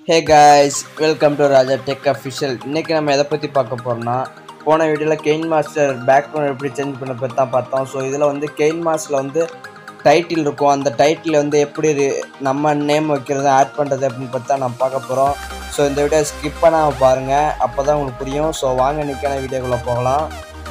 hey guys welcome to Raja tech official இன்றைக்கி நம்ம எதை பற்றி பார்க்க போகிறோம்னா போன வீடியோவில் கெயின் மாஸ்டர் பேக்ரவுண்ட் எப்படி சேஞ்ச் பண்ண பற்றி தான் பார்த்தோம் ஸோ இதில் வந்து கெயின் மாஸ்டரில் வந்து டைட்டில் இருக்கும் அந்த டைட்டில் வந்து எப்படி re- நம்ம நேம் வைக்கிறது ஆட் பண்ணுறது அப்படின்னு பற்றி தான் நம்ம பார்க்க போகிறோம் ஸோ இந்த வீடியோ ஸ்கிப் பண்ணாமல் பாருங்கள் அப்போ தான் உங்களுக்கு புரியும் ஸோ வாங்க நிற்கான வீடியோக்குள்ளே போகலாம்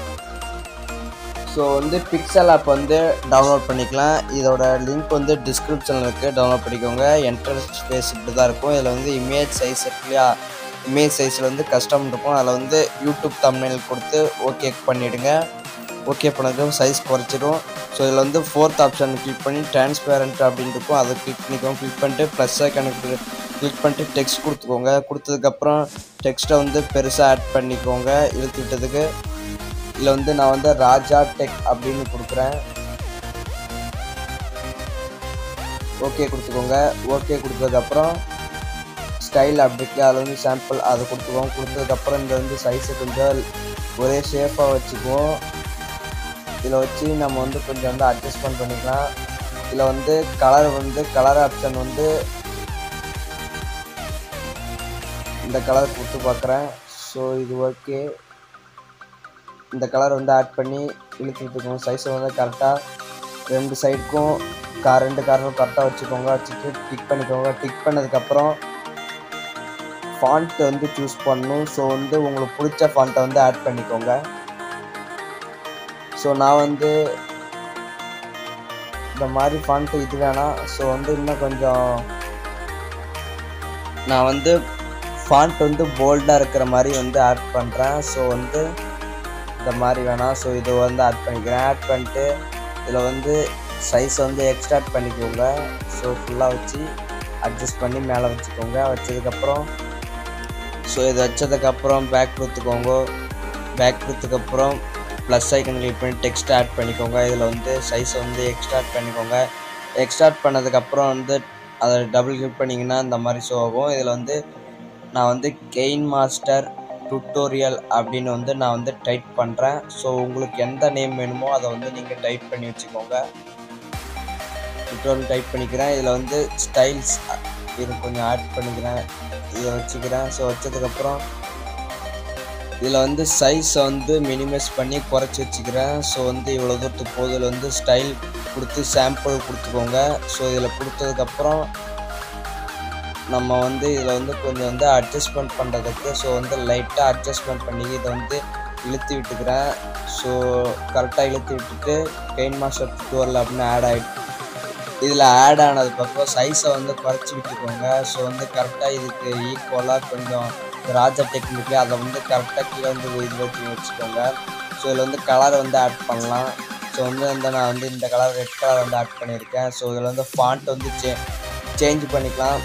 ஸோ வந்து பிக்சல் ஆப் வந்து டவுன்லோட் பண்ணிக்கலாம் இதோட லிங்க் வந்து டிஸ்கிரிப்ஷனில் இருக்குது டவுன்லோட் பண்ணிக்கோங்க என்டர் ஸ்பேஸ் இப்படி தான் இருக்கும் இதில் வந்து இமேஜ் சைஸ் இருக்கு இல்லையா இமேஜ் சைஸில் வந்து கஸ்டம் இருக்கும் அதில் வந்து யூடியூப் தமிழ் கொடுத்து ஓகே பண்ணிவிடுங்க ஓகே பண்ணதுக்கு சைஸ் குறைச்சிடும் ஸோ இதில் வந்து ஃபோர்த் ஆப்ஷன் கிளிக் பண்ணி டிரான்ஸ்பேரண்ட் அப்படின்னு இருக்கும் அதை கிளிக் பண்ணிக்கோங்க கிளிக் பண்ணிட்டு ப்ளஸ் கணக்கு கிளிக் பண்ணிட்டு டெக்ஸ்ட் கொடுத்துக்கோங்க கொடுத்ததுக்கப்புறம் டெக்ஸ்ட்டை வந்து பெருசாக ஆட் பண்ணிக்கோங்க இழுத்து விட்டதுக்கு இதில் வந்து நான் வந்து ராஜா டெக் அப்படின்னு கொடுக்குறேன் ஓகே கொடுத்துக்கோங்க ஓகே கொடுத்ததுக்கப்புறம் ஸ்டைல் அப்படி அதில் வந்து சாம்பிள் அதை கொடுத்துக்குவோம் கொடுத்ததுக்கப்புறம் இந்த வந்து சைஸை கொஞ்சம் ஒரே ஷேப்பாக வச்சுக்குவோம் இதில் வச்சு நம்ம வந்து கொஞ்சம் வந்து அட்ஜஸ்ட்மெண்ட் பண்ணிக்கலாம் இதில் வந்து கலர் வந்து கலர் ஆப்ஷன் வந்து இந்த கலர் கொடுத்து பார்க்குறேன் ஸோ இது ஓகே இந்த கலர் வந்து ஆட் பண்ணி இழுத்து விட்டுக்கோங்க சைஸை வந்து கரெக்டாக ரெண்டு சைடுக்கும் கா ரெண்டு காரும் கரெக்டாக வச்சுக்கோங்க வச்சுட்டு டிக் பண்ணிக்கோங்க டிக் பண்ணதுக்கப்புறம் ஃபாண்ட் வந்து சூஸ் பண்ணணும் ஸோ வந்து உங்களுக்கு பிடிச்ச ஃபாண்ட்டை வந்து ஆட் பண்ணிக்கோங்க ஸோ நான் வந்து இந்த மாதிரி ஃபாண்ட்டு இது வேணாம் ஸோ வந்து இன்னும் கொஞ்சம் நான் வந்து ஃபாண்ட் வந்து போல்டாக இருக்கிற மாதிரி வந்து ஆட் பண்ணுறேன் ஸோ வந்து இந்த மாதிரி வேணாம் ஸோ இது வந்து ஆட் பண்ணிக்கிறேன் ஆட் பண்ணிட்டு இதில் வந்து சைஸ் வந்து எக்ஸ்ட்ராக்ட் பண்ணிக்கோங்க ஸோ ஃபுல்லாக வச்சு அட்ஜஸ்ட் பண்ணி மேலே வச்சுக்கோங்க வச்சதுக்கப்புறம் ஸோ இது வச்சதுக்கப்புறம் பேக் கொடுத்துக்கோங்க பேக் கொடுத்ததுக்கப்புறம் ப்ளஸ் ஐக்கன் கிளிக் பண்ணி டெக்ஸ்ட் ஆட் பண்ணிக்கோங்க இதில் வந்து சைஸை வந்து எக்ஸ்ட்ராக்ட் பண்ணிக்கோங்க எக்ஸ்ட்ராக்ட் பண்ணதுக்கப்புறம் வந்து அதை டபுள் கிளிக் பண்ணிங்கன்னா இந்த மாதிரி ஷோ ஆகும் இதில் வந்து நான் வந்து கெயின் மாஸ்டர் டுட்டோரியல் அப்படின்னு வந்து நான் வந்து டைப் பண்ணுறேன் ஸோ உங்களுக்கு எந்த நேம் வேணுமோ அதை வந்து நீங்கள் டைப் பண்ணி வச்சுக்கோங்க டுட்டோரியல் டைப் பண்ணிக்கிறேன் இதில் வந்து ஸ்டைல்ஸ் இது கொஞ்சம் ஆட் பண்ணிக்கிறேன் இதை வச்சுக்கிறேன் ஸோ வச்சதுக்கப்புறம் இதில் வந்து சைஸை வந்து மினிமைஸ் பண்ணி குறைச்சி வச்சுக்கிறேன் ஸோ வந்து இவ்வளோ தூரத்துக்கு போகுது இதில் வந்து ஸ்டைல் கொடுத்து சாம்பிள் கொடுத்துக்கோங்க ஸோ இதில் கொடுத்ததுக்கப்புறம் நம்ம வந்து இதில் வந்து கொஞ்சம் வந்து அட்ஜஸ்ட்மெண்ட் பண்ணுறதுக்கு ஸோ வந்து லைட்டாக அட்ஜஸ்ட்மெண்ட் பண்ணி இதை வந்து இழுத்து விட்டுக்கிறேன் ஸோ கரெக்டாக இழுத்து விட்டுட்டு பெயின் மாஸ்டர் டுவரில் அப்படின்னு ஆட் ஆகிட்டு இதில் ஆட் ஆனதுக்கப்புறம் சைஸை வந்து குறைச்சி விட்டுக்கோங்க ஸோ வந்து கரெக்டாக இதுக்கு ஈக்குவலாக கொஞ்சம் ராஜா டெக்னிக்கு அதை வந்து கரெக்டாக கீழே வந்து இது வச்சு வச்சுக்கோங்க ஸோ இதில் வந்து கலர் வந்து ஆட் பண்ணலாம் ஸோ வந்து இந்த நான் வந்து இந்த கலர் ரெட் கலர் வந்து ஆட் பண்ணியிருக்கேன் ஸோ இதில் வந்து ஃபாண்ட் வந்து சே சேஞ்ச் பண்ணிக்கலாம்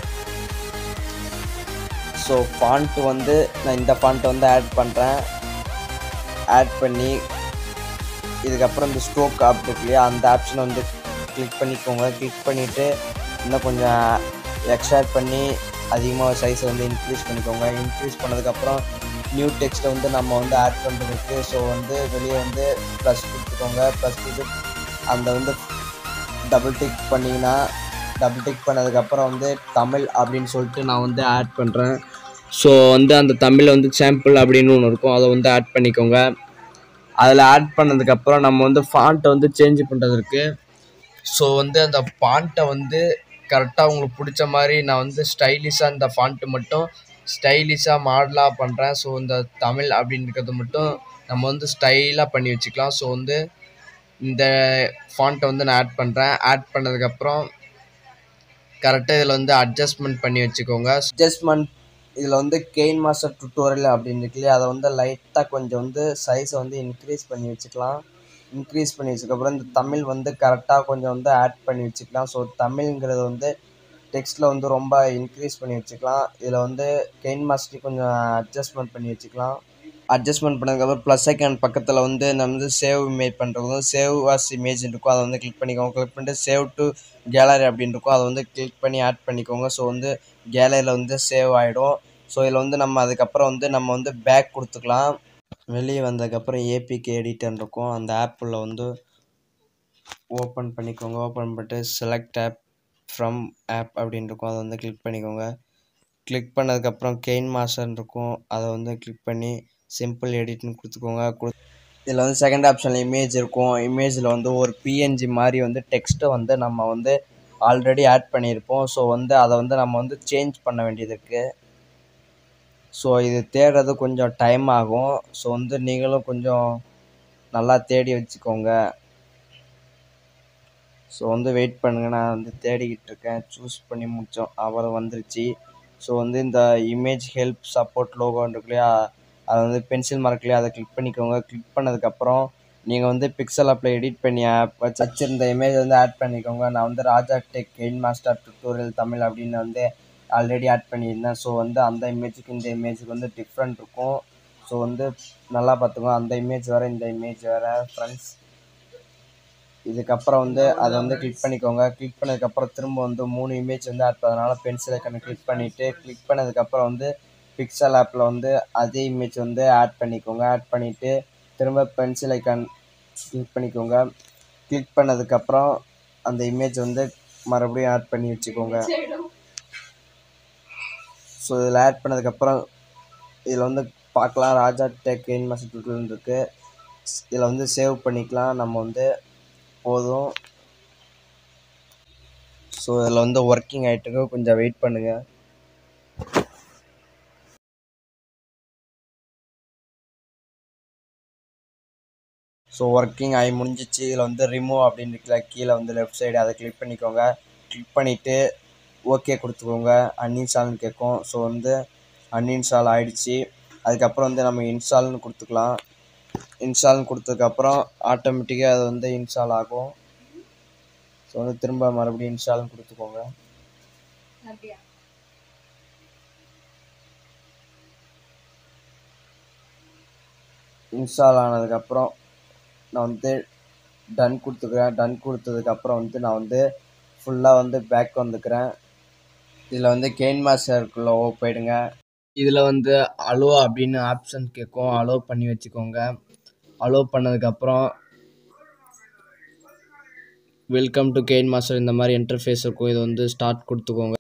ஸோ ஃபாண்ட்டு வந்து நான் இந்த ஃபாண்ட்டை வந்து ஆட் பண்ணுறேன் ஆட் பண்ணி இதுக்கப்புறம் இந்த ஸ்ட்ரோக் ஆப் இருக்கு இல்லையா அந்த ஆப்ஷனை வந்து கிளிக் பண்ணிக்கோங்க கிளிக் பண்ணிவிட்டு இன்னும் கொஞ்சம் எக்ஸ்ட்ராக்ட் பண்ணி அதிகமாக சைஸை வந்து இன்க்ரீஸ் பண்ணிக்கோங்க இன்க்ரீஸ் பண்ணதுக்கப்புறம் நியூ டெக்ஸ்ட்டை வந்து நம்ம வந்து ஆட் பண்ணுறதுக்கு ஸோ வந்து வெளியே வந்து ப்ளஸ் கொடுத்துக்கோங்க ப்ளஸ் கொடுத்து அந்த வந்து டபுள் டிக் பண்ணிங்கன்னா டபுள் டிக் பண்ணதுக்கப்புறம் வந்து தமிழ் அப்படின்னு சொல்லிட்டு நான் வந்து ஆட் பண்ணுறேன் ஸோ வந்து அந்த தமிழில் வந்து சாம்பிள் அப்படின்னு ஒன்று இருக்கும் அதை வந்து ஆட் பண்ணிக்கோங்க அதில் ஆட் பண்ணதுக்கப்புறம் நம்ம வந்து ஃபாண்ட்டை வந்து சேஞ்ச் பண்ணுறதுக்கு ஸோ வந்து அந்த ஃபாண்ட்டை வந்து கரெக்டாக உங்களுக்கு பிடிச்ச மாதிரி நான் வந்து ஸ்டைலிஷாக இந்த ஃபாண்ட்டு மட்டும் ஸ்டைலிஷாக மாடலாக பண்ணுறேன் ஸோ இந்த தமிழ் அப்படின்றது மட்டும் நம்ம வந்து ஸ்டைலாக பண்ணி வச்சுக்கலாம் ஸோ வந்து இந்த ஃபாண்ட்டை வந்து நான் ஆட் பண்ணுறேன் ஆட் பண்ணதுக்கப்புறம் கரெக்டாக இதில் வந்து அட்ஜஸ்ட்மெண்ட் பண்ணி வச்சுக்கோங்க அட்ஜஸ்ட்மெண்ட் இதில் வந்து கெயின் மாஸ்டர் டுட்டோரியல் அப்படின்னு இருக்கு இல்லையா அதை வந்து லைட்டாக கொஞ்சம் வந்து சைஸை வந்து இன்க்ரீஸ் பண்ணி வச்சுக்கலாம் இன்க்ரீஸ் பண்ணி வச்சதுக்கப்புறம் இந்த தமிழ் வந்து கரெக்டாக கொஞ்சம் வந்து ஆட் பண்ணி வச்சுக்கலாம் ஸோ தமிழ்ங்கிறது வந்து டெக்ஸ்ட்டில் வந்து ரொம்ப இன்க்ரீஸ் பண்ணி வச்சுக்கலாம் இதில் வந்து கெயின் மாஸ்டர் கொஞ்சம் அட்ஜஸ்ட்மெண்ட் பண்ணி வச்சுக்கலாம் அட்ஜஸ்ட்மெண்ட் பண்ணதுக்கப்புறம் ப்ளஸ் செகண்ட் பக்கத்தில் வந்து நம்ம வந்து சேவ் இமேஜ் பண்ணுறது வந்து சேவ் வாஸ் இமேஜ் இருக்கும் அதை வந்து கிளிக் பண்ணிக்கோங்க கிளிக் பண்ணிட்டு சேவ் டு கேலரி அப்படின்னு இருக்கும் அதை வந்து கிளிக் பண்ணி ஆட் பண்ணிக்கோங்க ஸோ வந்து கேலரியில் வந்து சேவ் ஆகிடும் ஸோ இதில் வந்து நம்ம அதுக்கப்புறம் வந்து நம்ம வந்து பேக் கொடுத்துக்கலாம் வெளியே வந்ததுக்கப்புறம் ஏபிகே எடிட்டர் இருக்கும் அந்த ஆப்பில் வந்து ஓப்பன் பண்ணிக்கோங்க ஓப்பன் பண்ணிட்டு செலக்ட் ஆப் ஃப்ரம் ஆப் அப்படின்னு இருக்கும் அதை வந்து கிளிக் பண்ணிக்கோங்க கிளிக் பண்ணதுக்கப்புறம் கெயின் மாஸ்டர்னு இருக்கும் அதை வந்து கிளிக் பண்ணி சிம்பிள் எடிட்னு கொடுத்துக்கோங்க கொடு இதில் வந்து செகண்ட் ஆப்ஷனில் இமேஜ் இருக்கும் இமேஜில் வந்து ஒரு பிஎன்ஜி மாதிரி வந்து டெக்ஸ்ட்டை வந்து நம்ம வந்து ஆல்ரெடி ஆட் பண்ணியிருப்போம் ஸோ வந்து அதை வந்து நம்ம வந்து சேஞ்ச் பண்ண வேண்டியது இருக்குது ஸோ இது தேடுறது கொஞ்சம் டைம் ஆகும் ஸோ வந்து நீங்களும் கொஞ்சம் நல்லா தேடி வச்சுக்கோங்க ஸோ வந்து வெயிட் பண்ணுங்கள் நான் வந்து தேடிக்கிட்டு இருக்கேன் சூஸ் பண்ணி முடித்தோம் அப்புறம் வந்துருச்சு ஸோ வந்து இந்த இமேஜ் ஹெல்ப் சப்போர்ட் லோகோன்னு இருக்கு இல்லையா அதை வந்து பென்சில் மார்க்லேயே அதை கிளிக் பண்ணிக்கோங்க கிளிக் பண்ணதுக்கப்புறம் நீங்கள் வந்து பிக்சல் ஆப்பில் எடிட் பண்ணி ஆப் வச்சு வச்சிருந்த இமேஜ் வந்து ஆட் பண்ணிக்கோங்க நான் வந்து Raja tech KineMaster tutorial Tamil அப்படின்னு வந்து ஆல்ரெடி ஆட் பண்ணியிருந்தேன் ஸோ வந்து அந்த இமேஜுக்கு இந்த இமேஜுக்கு வந்து டிஃப்ரெண்ட் இருக்கும் ஸோ வந்து நல்லா பார்த்துக்கோங்க அந்த இமேஜ் வேறு இந்த இமேஜ் வேறு ஃப்ரெண்ட்ஸ் இதுக்கப்புறம் வந்து அதை வந்து கிளிக் பண்ணிக்கோங்க கிளிக் பண்ணதுக்கப்புறம் திரும்ப வந்து மூணு இமேஜ் வந்து ஆட் பண்ணதுனால பென்சில் ஐக்கனை கிளிக் பண்ணிவிட்டு கிளிக் பண்ணதுக்கப்புறம் வந்து பிக்சல் ஆப்பில் வந்து அதே இமேஜ் வந்து ஆட் பண்ணிக்கோங்க ஆட் பண்ணிவிட்டு திரும்ப பென்சில் ஐக்கான் கிளிக் பண்ணிக்கோங்க கிளிக் பண்ணதுக்கப்புறம் அந்த இமேஜ் வந்து மறுபடியும் ஆட் பண்ணி வச்சுக்கோங்க ஸோ இதில் ஆட் பண்ணதுக்கப்புறம் இதில் வந்து பார்க்கலாம் Raja tech KineMaster tutorial இருக்குது இதில் வந்து சேவ் பண்ணிக்கலாம் நம்ம வந்து போதும் ஸோ இதில் வந்து ஒர்க்கிங் ஆகிட்டுருக்கு கொஞ்சம் வெயிட் பண்ணுங்கள் ஸோ ஒர்க்கிங் ஆகி முடிஞ்சிச்சு இதில் வந்து ரிமூவ் அப்படின்னு இருக்குல்ல கீழே வந்து லெஃப்ட் சைடு அதை கிளிக் பண்ணிக்கோங்க கிளிக் பண்ணிவிட்டு ஓகே கொடுத்துக்கோங்க அன்இன்ஸ்டால்னு கேட்கும் ஸோ வந்து அன்இன்ஸ்டால் ஆகிடுச்சு அதுக்கப்புறம் வந்து நம்ம இன்ஸ்டால்னு கொடுத்துக்கலாம் இன்ஸ்டால்னு கொடுத்ததுக்கப்புறம் ஆட்டோமேட்டிக்காக அது வந்து இன்ஸ்டால் ஆகும் ஸோ வந்து திரும்ப மறுபடியும் இன்ஸ்டால்னு கொடுத்துக்கோங்க இன்ஸ்டால் ஆனதுக்கப்புறம் நான் வந்து டன் கொடுத்துக்கிறேன் டன் கொடுத்ததுக்கப்புறம் வந்து நான் வந்து ஃபுல்லாக வந்து பேக் வந்துக்கிறேன் இதில் வந்து கெயின் மாஸ்டருக்குள்ளே போயிடுங்க இதில் வந்து அலோ அப்படின்னு ஆப்ஷன் கேட்கும் அலோ பண்ணி வச்சுக்கோங்க அலோ பண்ணதுக்கப்புறம் வெல்கம் டு கெயின் மாஸ்டர் இந்த மாதிரி இன்டர்ஃபேஸ் இருக்கும் இது வந்து ஸ்டார்ட் கொடுத்துக்கோங்க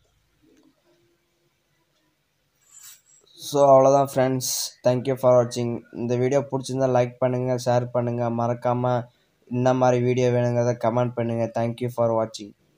ஸோ அவ்வளோதான் ஃப்ரெண்ட்ஸ் தேங்க்யூ ஃபார் வாட்சிங் இந்த வீடியோ பிடிச்சிருந்தா லைக் பண்ணுங்கள் ஷேர் பண்ணுங்கள் மறக்காமல் இந்த மாதிரி வீடியோ வேணுங்கிறத கமெண்ட் பண்ணுங்கள் தேங்க்யூ ஃபார் வாட்சிங்